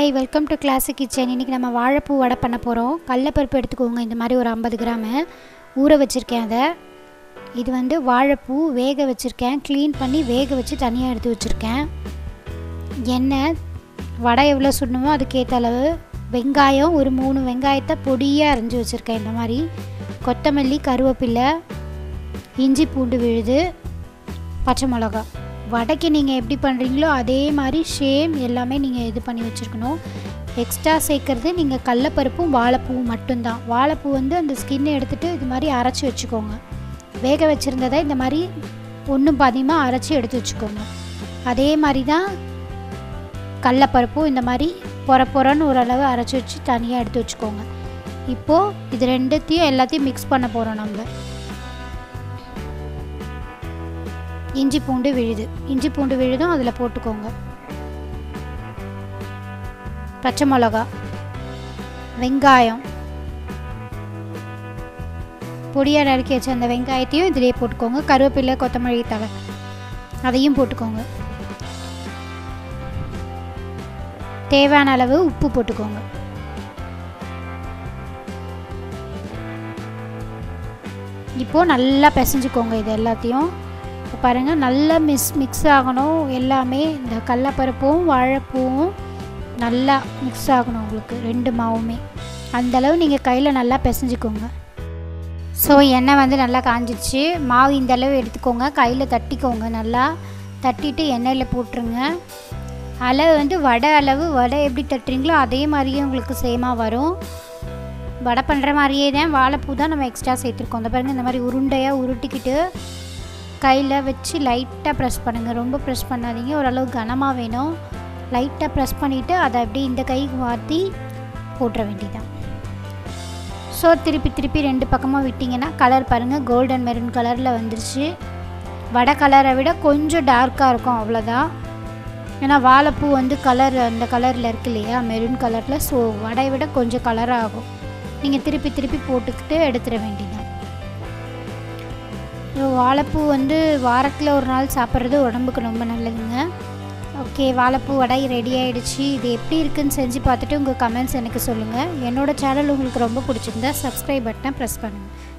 hi welcome to classic kitchen இன்றைக்கி நம்ம வாழைப்பூ வடை பண்ண போகிறோம் கடலப்பருப்பு எடுத்துக்கோங்க இந்த மாதிரி ஒரு ஐம்பது கிராமு ஊற வச்சுருக்கேன் அதை இது வந்து வாழைப்பூ வேக வச்சுருக்கேன் க்ளீன் பண்ணி வேக வச்சு தனியாக எடுத்து வச்சுருக்கேன் எண்ணெய் வடை எவ்வளோ சுடணுமோ அதுக்கேற்ற அளவு வெங்காயம் ஒரு மூணு வெங்காயத்தை பொடியாக அரைஞ்சி வச்சுருக்கேன் இந்த மாதிரி கொத்தமல்லி கருவேப்பிலை இஞ்சி பூண்டு விழுது பச்சை மிளகா வடைக்கு நீங்கள் எப்படி பண்ணுறீங்களோ அதே மாதிரி ஷேம் எல்லாமே நீங்கள் இது பண்ணி வச்சுருக்கணும் எக்ஸ்ட்ரா சேர்க்குறது நீங்கள் கடலப்பருப்பும் வாழைப்பூவும் மட்டும்தான் வாழைப்பூ வந்து அந்த ஸ்கின்னை எடுத்துகிட்டு இது மாதிரி அரைச்சி வச்சுக்கோங்க வேக வச்சுருந்ததை இந்த மாதிரி ஒன்றும் பாதியமாக அரைச்சி எடுத்து வச்சுக்கோங்க அதே மாதிரி தான் கடலப்பருப்பும் இந்த மாதிரி பொற பொறன்னு ஓரளவு அரைச்சி வச்சு தனியாக எடுத்து வச்சுக்கோங்க இப்போது இது ரெண்டுத்தையும் எல்லாத்தையும் மிக்ஸ் பண்ண போகிறோம் நம்ம இஞ்சி பூண்டு விழுது இஞ்சி பூண்டு விழுதும் அதில் போட்டுக்கோங்க பச்சை மிளகா வெங்காயம் பொடியாக நறுக்கி வச்ச அந்த வெங்காயத்தையும் இதிலே போட்டுக்கோங்க கருவேப்பிலை கொத்தமல்லி தழை அதையும் போட்டுக்கோங்க தேவையான அளவு உப்பு போட்டுக்கோங்க இப்போது நல்லா பிசைஞ்சுக்கோங்க இது எல்லாத்தையும் இப்போ பாருங்கள் நல்லா மிஸ் மிக்ஸ் ஆகணும் எல்லாமே இந்த கடலப்பருப்பும் வாழைப்பூவும் நல்லா மிக்ஸ் ஆகணும் உங்களுக்கு ரெண்டு மாவுமே அந்தளவு நீங்கள் கையில் நல்லா பிசைஞ்சுக்கோங்க ஸோ எண்ணெய் வந்து நல்லா காஞ்சிடுச்சு மாவு இந்த அளவு எடுத்துக்கோங்க கையில் தட்டிக்கோங்க நல்லா தட்டிட்டு எண்ணெயில் போட்டுருங்க அளவு வந்து வடை அளவு வடை எப்படி தட்டுறீங்களோ அதே மாதிரியே உங்களுக்கு சேமாக வரும் வடை பண்ணுற மாதிரியே தான் வாழைப்பூ தான் நம்ம எக்ஸ்ட்ரா சேர்த்துருக்கோம் அந்த பாருங்கள் இந்த மாதிரி உருண்டையாக உருட்டிக்கிட்டு கையில் வச்சு லைட்டாக ப்ரெஸ் பண்ணுங்கள் ரொம்ப ப்ரெஸ் பண்ணாதீங்க ஓரளவு கனமாக வேணும் லைட்டாக ப்ரெஸ் பண்ணிவிட்டு அதை அப்படியே இந்த கைக்கு மாற்றி போட்டுற வேண்டியதான் ஸோ திருப்பி திருப்பி ரெண்டு பக்கமாக விட்டிங்கன்னா கலர் பாருங்கள் கோல்டன் மெரூன் கலரில் வந்துருச்சு வடை கலரை விட கொஞ்சம் டார்க்காக இருக்கும் அவ்வளோதான் ஏன்னா வாழைப்பூ வந்து கலர் அந்த கலரில் இருக்கு இல்லையா மெரூன் கலரில் ஸோ வடையை விட கொஞ்சம் கலராக ஆகும் நீங்கள் திருப்பி திருப்பி போட்டுக்கிட்டு எடுத்துட வேண்டியதான் வாழைப்பூ வந்து வாரத்தில் ஒரு நாள் சாப்பிட்றது உடம்புக்கு ரொம்ப நல்லதுங்க ஓகே வாழைப்பூ வடை ரெடி ஆகிடுச்சு இது எப்படி இருக்குன்னு செஞ்சு பார்த்துட்டு உங்கள் கமெண்ட்ஸ் எனக்கு சொல்லுங்கள் என்னோடய சேனல் உங்களுக்கு ரொம்ப பிடிச்சிருந்தா சப்ஸ்கிரைப் பட்டனை ப்ரெஸ் பண்ணுங்கள்